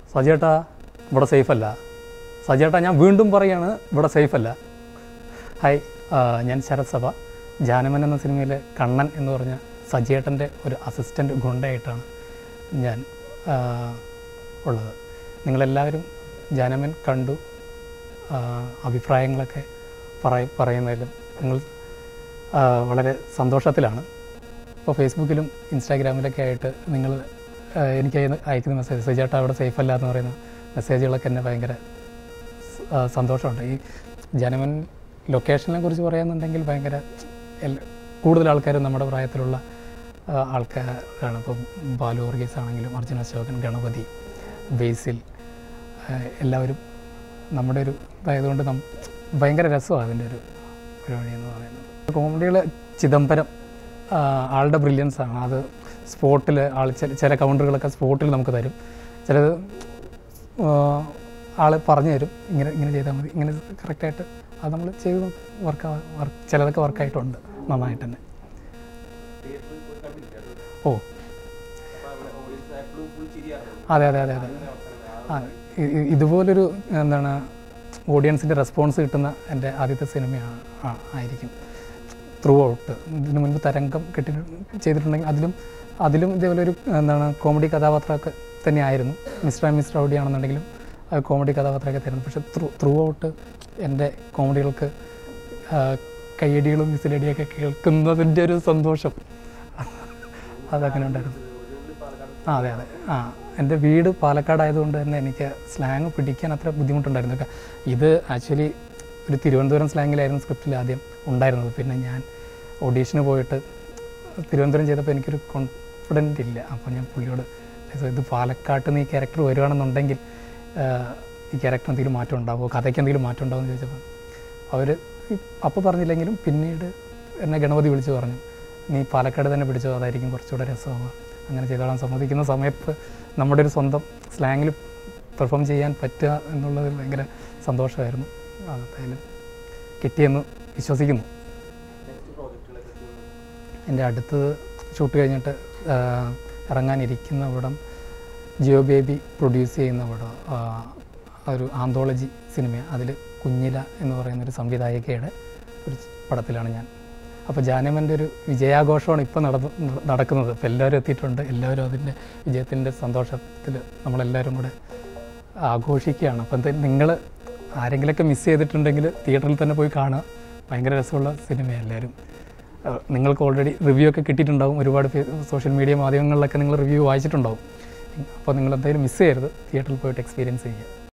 സജേട്ടാ ഇവിടെ സേഫല്ല സജേട്ടാ ഞാൻ വീണ്ടും പറയാണ് ഇവിടെ സേഫല്ല ഹായ് ആ, ഞാൻ ശരത് സഭ ജാനമൻ എന്ന സിനിമയിലെ കണ്ണൻ എന്ന് പറഞ്ഞ സജേട്ടൻ്റെ ഒരു അസിസ്റ്റൻ്റ് ഗുണ്ടയായിട്ടാണ് ഞാൻ ആ, ഉള്ളത് നിങ്ങളെല്ലാവരും ജാനമൻ കണ്ടു ആ, അഭിപ്രായങ്ങളൊക്കെ പറയ പറയുന്നതിലും നിങ്ങൾ ആ, വളരെ സന്തോഷത്തിലാണ് ഇപ്പോൾ ഫേസ്ബുക്കിലും ഇൻസ്റ്റാഗ്രാമിലൊക്കെ ആയിട്ട് നിങ്ങൾ ആ, എനിക്ക് അയക്കുന്ന- അയക്കുന്ന മെസ്സേജ് സജേട്ടാ അവിടെ സേഫ് അല്ല എന്ന് പറയുന്ന മെസ്സേജുകളൊക്കെ എന്നെ ഭയങ്കര സ- ആ, സന്തോഷമുണ്ട് ഈ ജനമൻ ലൊക്കേഷനെ കുറിച്ച് പറയുന്നുണ്ടെങ്കിൽ ഭയങ്കര എല്ല- കൂടുതൽ ആൾക്കാരും നമ്മുടെ പ്രായത്തിലുള്ള ആ, ആൾക്കാരാണ് ഇപ്പോൾ ബാലു വർഗീസ് ആണെങ്കിലും അർജുന അശോകൻ ഗണപതി ബേസിൽ ആ, എല്ലാവരും നമ്മുടെ ഒരു ഇതായതുകൊണ്ട് നം ഭയങ്കര രസമാണ് അതിൻ്റെ ഒരു പരിപാടി എന്ന് പറയുന്നത് കോമഡികൾ ചിദംബരം ആ, ആളുടെ ബ്രില്യൻസ് ആണ് അത് സ്പോട്ടിൽ ആൾ ചില ചില കൗണ്ടറുകളൊക്കെ സ്പോട്ടിൽ നമുക്ക് തരും ചിലത് ആൾ പറഞ്ഞു തരും ഇങ്ങനെ ഇങ്ങനെ ചെയ്താൽ മതി ഇങ്ങനെ കറക്റ്റായിട്ട് അത് നമ്മൾ ചെയ്ത് വർക്ക് വർക്ക് ചിലതൊക്കെ വർക്കായിട്ടുണ്ട് നന്നായിട്ട് തന്നെ ഓ അതെ അതെ അതെ അതെ ആ ഇ- ഇ- ഇതുപോലൊരു എന്താണ് ഓഡിയൻസിൻ്റെ റെസ്പോൺസ് കിട്ടുന്ന എൻ്റെ ആദ്യത്തെ സിനിമയാണ് ആ, ആയിരിക്കും ത്രൂ ഔട്ട് ഇതിനു മുൻപ് തരംഗം കെട്ടി ചെയ്തിട്ടുണ്ടെങ്കിൽ അതിലും അതിലും ഇതേപോലെ ഒരു എന്താണ് കോമഡി കഥാപാത്രമൊക്കെ തന്നെയായിരുന്നു മിസ്റ്റർ ആൻഡ് മിസ്റ്റർ ഔഡി ആണെന്നുണ്ടെങ്കിലും അത് കോമഡി കഥാപാത്രമൊക്കെ തരുന്നു പക്ഷേ ത്രൂ ത്രൂ ഔട്ട് എൻ്റെ കോമഡികൾക്ക് ആ, കയ്യടികളും മിസിലടിയൊക്കെ കേൾക്കുന്നതിൻ്റെ ഒരു സന്തോഷം അതങ്ങനെ ഉണ്ടായിരുന്നു ആ അതെ അതെ ആ എൻ്റെ വീട് പാലക്കാട് ആയതുകൊണ്ട് തന്നെ എനിക്ക് സ്ലാങ് പിടിക്കാൻ അത്ര ബുദ്ധിമുട്ടുണ്ടായിരുന്നു ഒക്കെ ഇത് ആക്ച്വലി ഒരു തിരുവനന്തപുരം സ്ലാങ്ങിലായിരുന്നു സ്ക്രിപ്റ്റിൽ ആദ്യം ഉണ്ടായിരുന്നത് പിന്നെ ഞാൻ ഓഡീഷന് പോയിട്ട് തിരുവനന്തപുരം ചെയ്തപ്പോൾ എനിക്കൊരു കോൺഫിഡൻ്റ് ഇല്ല അപ്പോൾ ഞാൻ പുള്ളിയോട് "ഇത് ഇത് പാലക്കാട്ട് നിന്ന് ഈ ക്യാരക്ടർ വരുവാണെന്നുണ്ടെങ്കിൽ ആ, ഈ ക്യാരക്ടർ എന്തെങ്കിലും മാറ്റം ഉണ്ടാവുമോ കഥയ്ക്ക് എന്തെങ്കിലും മാറ്റം ഉണ്ടാവുമോ എന്ന് ചോദിച്ചപ്പോൾ അവർ അപ്പോൾ പറഞ്ഞില്ലെങ്കിലും പിന്നീട് എന്നെ ഗണപതി വിളിച്ച് പറഞ്ഞു നീ പാലക്കാട് തന്നെ പിടിച്ചോ അതായിരിക്കും കുറച്ചുകൂടെ രസമാവുക അങ്ങനെ ചെയ്തോളാൻ സമ്മതിക്കുന്ന സമയത്ത് നമ്മുടെ ഒരു സ്വന്തം സ്ലാങ്ങിൽ പെർഫോം ചെയ്യാൻ പറ്റുക എന്നുള്ളതിൽ ഭയങ്കര സന്തോഷമായിരുന്നു അതെന്തായാലും കിട്ടിയെന്ന് വിശ്വസിക്കുന്നു എൻ്റെ അടുത്തത് ഷൂട്ട് കഴിഞ്ഞിട്ട് ആ, ഇറങ്ങാനിരിക്കുന്ന പടം ജിയോ ബേബി പ്രൊഡ്യൂസ് ചെയ്യുന്ന പടം ആ, ഒരു ആന്തോളജി സിനിമ അതിൽ കുഞ്ഞില എന്ന് പറയുന്ന ഒരു സംവിധായകയുടെ ഒരു പടത്തിലാണ് ഞാൻ അപ്പോൾ ജാനമൻ്റെ ഒരു വിജയാഘോഷമാണ് ഇപ്പോൾ നടന്ന് നടക്കുന്നത് ഇപ്പോൾ എല്ലാവരും എത്തിയിട്ടുണ്ട് എല്ലാവരും അതിൻ്റെ വിജയത്തിൻ്റെ സന്തോഷത്തിൽ നമ്മളെല്ലാവരും കൂടെ ആഘോഷിക്കുകയാണ് അപ്പോൾ എന്തായാലും നിങ്ങൾ ആരെങ്കിലുമൊക്കെ മിസ് ചെയ്തിട്ടുണ്ടെങ്കിൽ തിയേറ്ററിൽ തന്നെ പോയി കാണുക ഭയങ്കര രസമുള്ള സിനിമയാണ് എല്ലാവരും അഹ് നിങ്ങൾക്ക് ഓൾറെഡി റിവ്യൂ ഒക്കെ കിട്ടിയിട്ടുണ്ടാവും ഒരുപാട് സോഷ്യൽ മീഡിയ മാധ്യമങ്ങളിലൊക്കെ നിങ്ങൾ റിവ്യൂ വായിച്ചിട്ടുണ്ടാവും അപ്പോൾ നിങ്ങൾ എന്തായാലും മിസ് ചെയ്യരുത് തിയേറ്ററിൽ പോയിട്ട് എക്സ്പീരിയൻസ് ചെയ്യുക